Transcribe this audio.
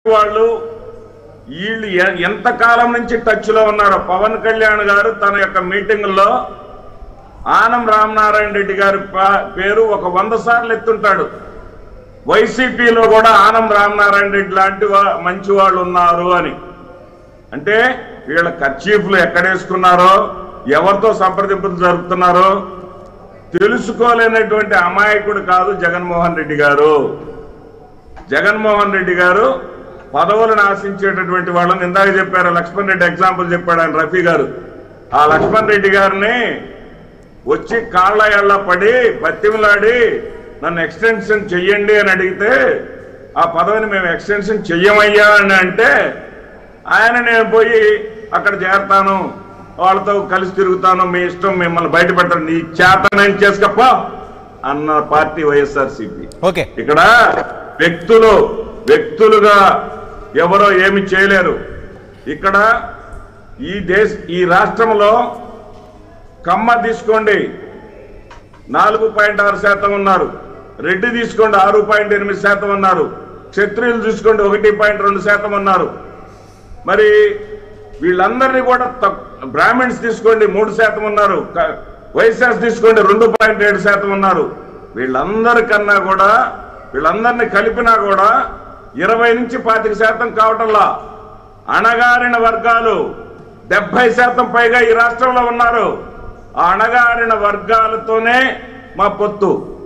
వాళ్ళు వీళ్ళు ఎ- ఎంత కాలం నుంచి టచ్ లో ఉన్నారో పవన్ కళ్యాణ్ గారు తన యొక్క మీటింగుల్లో ఆనం రామనారాయణ రెడ్డి గారి పా- పేరు ఒక వంద సార్లు ఎత్తుంటాడు వైసీపీలో కూడా ఆనం రామనారాయణ రెడ్డి లాంటి వా- మంచి వాళ్ళు ఉన్నారు అని అంటే వీళ్ళ కర్చీఫ్లు ఎక్కడేసుకున్నారో ఎవరితో సంప్రదింపులు జరుపుతున్నారో తెలుసుకోలేనటువంటి అమాయకుడు కాదు జగన్మోహన్ రెడ్డి గారు జగన్మోహన్ రెడ్డి గారు పదవులను ఆశించేటటువంటి వాళ్ళని ఇందాక చెప్పారు లక్ష్మణ్ రెడ్డి ఎగ్జాంపుల్ చెప్పాడు ఆయన రఫీ గారు ఆ లక్ష్మణ్ రెడ్డి గారిని వచ్చి కాళ్ళ ఎళ్ళ పడి బతిమలాడి నన్ను ఎక్స్టెన్షన్ చెయ్యండి అని అడిగితే ఆ పదవిని మేము ఎక్స్టెన్షన్ చెయ్యమయ్యా అని అంటే ఆయన నేను పోయి అక్కడ చేరతాను వాళ్ళతో కలిసి తిరుగుతాను మీ ఇష్టం మిమ్మల్ని బయట పెట్టండి నీ చేత నేను చేసుకపో అన్న పార్టీ వైఎస్ఆర్సీపీ ఓకే ఇక్కడ వ్యక్తులు వ్యక్తులుగా ఎవరో ఏమి చేయలేరు ఇక్కడ ఈ దేశ ఈ రాష్ట్రంలో కమ్మ తీసుకోండి నాలుగు పాయింట్ ఆరు శాతం ఉన్నారు రెడ్డి తీసుకోండి ఆరు పాయింట్ ఎనిమిది శాతం ఉన్నారు క్షత్రియులు తీసుకోండి ఒకటి పాయింట్ రెండు శాతం ఉన్నారు మరి వీళ్ళందరినీ కూడా తక్- బ్రాహ్మిన్స్ తీసుకోండి మూడు శాతం ఉన్నారు క- వైశ్యాస్ తీసుకోండి రెండు పాయింట్ ఏడు శాతం ఉన్నారు వీళ్ళందరికన్నా కూడా వీళ్ళందరినీ కలిపినా కూడా ఇరవై నుంచి పాతిక శాతం కావటంలా అణగారిన వర్గాలు డెబ్బై శాతం పైగా ఈ రాష్ట్రంలో ఉన్నారు ఆ అణగారిన వర్గాలతోనే మా పొత్తు